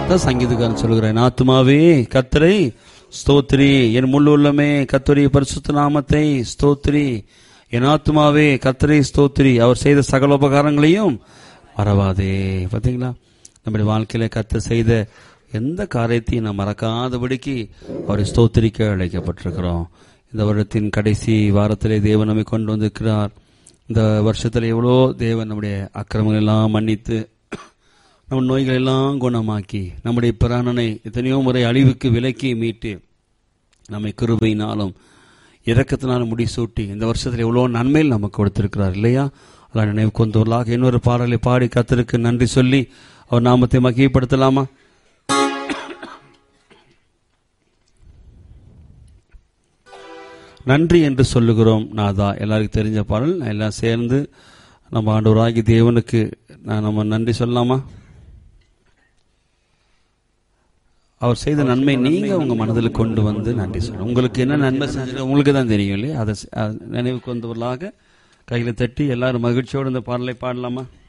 தான் சங்கீதக்காரன் சொல்கிறான் ஆத்துமாவே கத்தரை ஸ்தோத்ரி என் முழு உள்ளமே கத்தருடைய பரிசுத்த நாமத்தை ஸ்தோத்ரி என் ஆத்துமாவே கத்தரை ஸ்தோத்ரி அவர் செய்த சகல உபகாரங்களையும் மறவாதே பாத்தீங்களா நம்முடைய வாழ்க்கையில கத்த செய்த எந்த காரியத்தையும் நாம் மறக்காதபடிக்கு அவரை ஸ்தோத்திரிக்க அழைக்கப்பட்டிருக்கிறோம் இந்த வருடத்தின் கடைசி வாரத்திலே தேவன் நம்மை கொண்டு வந்திருக்கிறார் இந்த வருஷத்துல எவ்வளோ தேவன் நம்முடைய அக்கிரமங்கள் எல்லாம் மன்னித்து நம்ம நோய்கள் எல்லாம் குணமாக்கி நம்முடைய பிராணனை எத்தனையோ முறை அழிவுக்கு விலக்கி மீட்டு நம்மை கிருபையினாலும் இரக்கத்தினாலும் முடிசூட்டி இந்த வருஷத்தில் எவ்வளோ நன்மையில் நமக்கு கொடுத்திருக்கிறார் இல்லையா அதான் நினைவு கொண்டவர்களாக இன்னொரு பாடலை பாடி கத்தருக்கு நன்றி சொல்லி அவர் நாமத்தை மகிழ்ப்படுத்தலாமா நன்றி என்று சொல்லுகிறோம் நாதா எல்லாருக்கும் தெரிஞ்ச பாடல் எல்லாம் சேர்ந்து நம்ம ஆண்டவராகி தேவனுக்கு நான் நம்ம நன்றி சொல்லலாமா அவர் செய்த நன்மை நீங்க உங்க மனதில் கொண்டு வந்து நன்றி சொல்லணும் உங்களுக்கு என்ன நன்மை செஞ்சு உங்களுக்கு தான் தெரியும் இல்லையா அதை செ- அது நினைவுக்கு வந்தவர்களாக கையில தட்டி எல்லாரும் மகிழ்ச்சியோடு இந்த பாடலை பாடலாமா